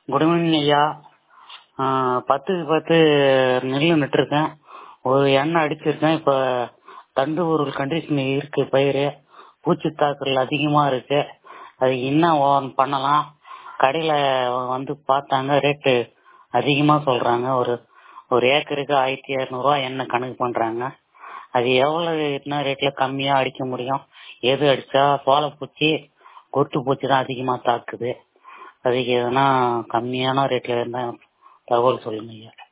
good evening ஐயா ஆ, பத்துக்கு பத்து நெல் நட்டிருக்கேன் ஒரு எண்ணெய் அடிச்சிருக்கேன் இப்போ தண்டு ஒரு கண்டிஷன் இருக்கு பயிர் பூச்சி தாக்குதல் அதிகமா இருக்கு அதுக்கு என்ன ஓ- பண்ணலாம் கடையில வந்து பார்த்தாங்க ரேட்டு அதிகமா சொல்றாங்க ஒரு ஒரு ஏக்கருக்கு ஆயிரத்தி இரநூறுவா எண்ணெய் கணக்கு பண்றாங்க அது எவ்வளவு என்ன ரேட்ல கம்மியா அடிக்க முடியும் எது அடிச்சா சோளப்பூச்சி கொட்டு பூச்சி தான் அதிகமா தாக்குது அதுக்கு எதனா கம்மியான ரேட்ல இருந்தா தகவல் சொல்லுங்க ஐயா